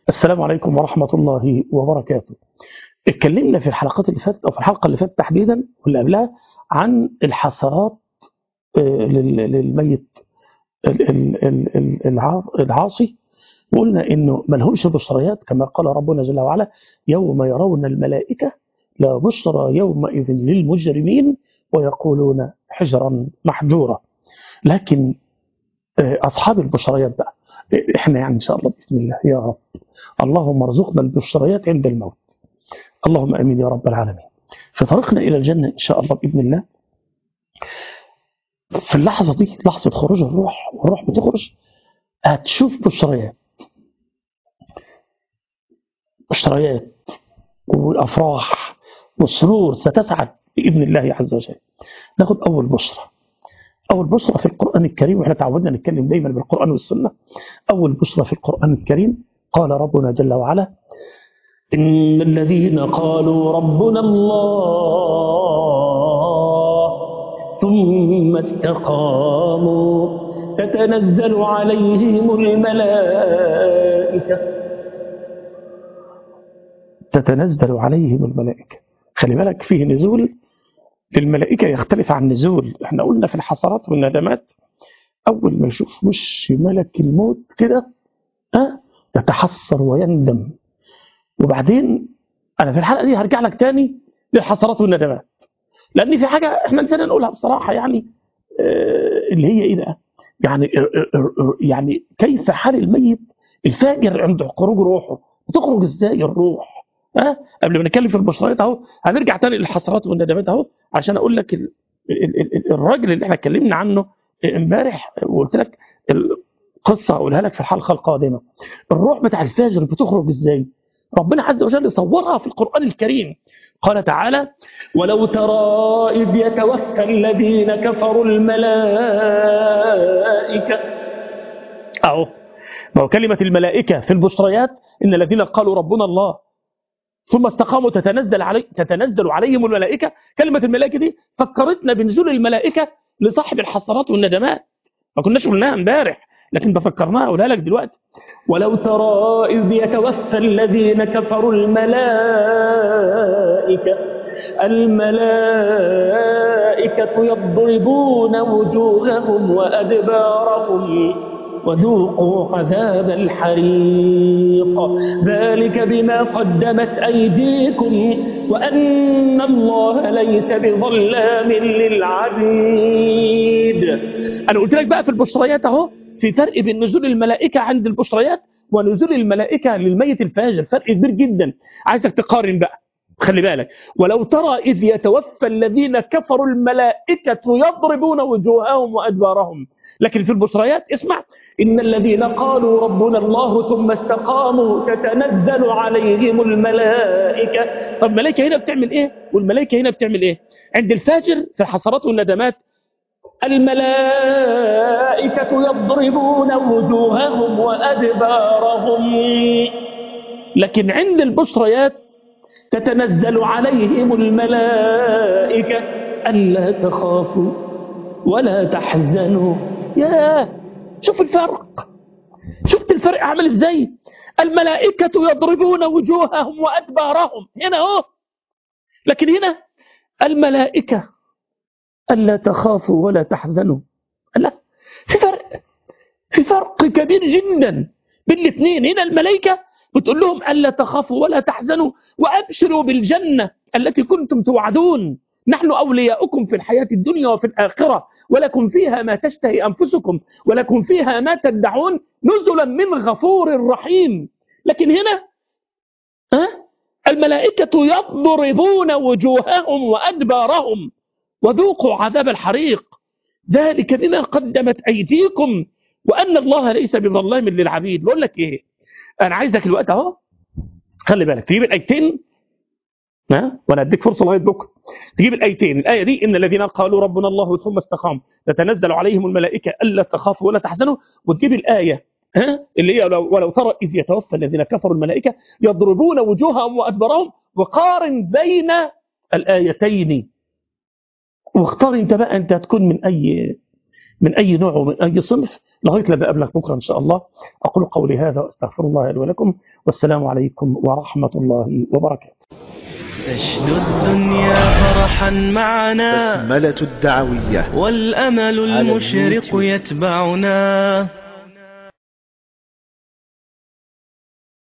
السلام عليكم ورحمة الله وبركاته اتكلمنا في الحلقات اللي فاتت أو في الحلقة اللي فاتت تحديدا واللي قبلها عن الحسرات للميت العاصي وقلنا انه ملهوش بشريات كما قال ربنا جل وعلا يوم يرون الملائكة لا بشرى يومئذ للمجرمين ويقولون حجرا محجورا لكن أصحاب البشريات بقى احنا يعني ان شاء الله باذن الله يا رب اللهم ارزقنا البشريات عند الموت اللهم امين يا رب العالمين في طريقنا الى الجنه ان شاء الله باذن الله في اللحظه دي لحظه خروج الروح والروح بتخرج هتشوف بشريات بشريات والافراح والسرور ستسعد باذن الله عز وجل ناخد اول بشرى أول بشرى في القرآن الكريم وإحنا تعودنا نتكلم دايما بالقرآن والسنة أول بشرى في القرآن الكريم قال ربنا جل وعلا إن الذين قالوا ربنا الله ثم استقاموا تتنزل عليهم الملائكة تتنزل عليهم الملائكة خلي بالك فيه نزول للملائكة يختلف عن نزول احنا قلنا في الحسرات والندمات أول ما يشوف وش ملك الموت كده أه يتحسر ويندم وبعدين أنا في الحلقة دي هرجع لك تاني للحسرات والندمات لأن في حاجة احنا نسينا نقولها بصراحة يعني اه اللي هي إيه بقى يعني اه اه يعني كيف حال الميت الفاجر عند خروج روحه بتخرج ازاي الروح ها أه؟ قبل ما نتكلم في البشريات اهو هنرجع تاني للحسرات والندمات اهو عشان اقول لك ال... ال... ال... الراجل اللي احنا اتكلمنا عنه امبارح وقلت لك القصه هقولها لك في الحلقه القادمه الروح بتاع الفاجر بتخرج ازاي ربنا عز وجل صورها في القران الكريم قال تعالى ولو ترى إذ يتوفى الذين كفروا الملائكة اهو ما هو كلمه الملائكه في البشريات ان الذين قالوا ربنا الله ثم استقاموا تتنزل علي تتنزل عليهم الملائكه كلمه الملائكه دي فكرتنا بنزول الملائكه لصاحب الحسرات والندمات ما كناش قلناها امبارح لكن بفكرناها اقولها لك دلوقتي ولو ترى اذ يتوفى الذين كفروا الملائكه الملائكه يضربون وجوههم وادبارهم وذوقوا عذاب الحريق ذلك بما قدمت أيديكم وأن الله ليس بظلام للعبيد أنا قلت لك بقى في البشريات أهو في فرق بين نزول الملائكة عند البشريات ونزول الملائكة للميت الفاجر فرق كبير جدا عايزك تقارن بقى خلي بالك ولو ترى إذ يتوفى الذين كفروا الملائكة يضربون وجوههم وأدبارهم لكن في البشريات اسمع إن الذين قالوا ربنا الله ثم استقاموا تتنزل عليهم الملائكة طب الملائكة هنا بتعمل إيه والملائكة هنا بتعمل إيه عند الفاجر في الحسرات والندمات الملائكة يضربون وجوههم وأدبارهم لكن عند البشريات تتنزل عليهم الملائكة ألا تخافوا ولا تحزنوا ياه شوف الفرق شفت الفرق عامل ازاي الملائكة يضربون وجوههم وأدبارهم هنا اهو لكن هنا الملائكة ألا تخافوا ولا تحزنوا لا في فرق في فرق كبير جدا بين الاثنين هنا الملائكة بتقول لهم ألا تخافوا ولا تحزنوا وأبشروا بالجنة التي كنتم توعدون نحن أولياؤكم في الحياة الدنيا وفي الآخرة ولكم فيها ما تشتهي أنفسكم ولكم فيها ما تدعون نزلا من غفور رحيم لكن هنا ها الملائكة يضربون وجوههم وأدبارهم وذوقوا عذاب الحريق ذلك بما قدمت أيديكم وأن الله ليس بظلام للعبيد بقول لك إيه أنا عايزك الوقت أهو خلي بالك تجيب الآيتين ها وانا اديك فرصه لغايه بكره تجيب الايتين الايه دي ان الذين قالوا ربنا الله ثم استقاموا تتنزل عليهم الملائكه الا تخافوا ولا تحزنوا وتجيب الايه ها اللي هي ولو, ولو ترى اذ يتوفى الذين كفروا الملائكه يضربون وجوههم وادبارهم وقارن بين الايتين واختار انت بقى انت هتكون من اي من أي نوع ومن أي صنف لغاية لا بقابلك بكرة إن شاء الله أقول قولي هذا وأستغفر الله لي ولكم والسلام عليكم ورحمة الله وبركاته تشدو الدنيا فرحا معنا بسملة الدعوية والأمل على المشرق اليوتيوب. يتبعنا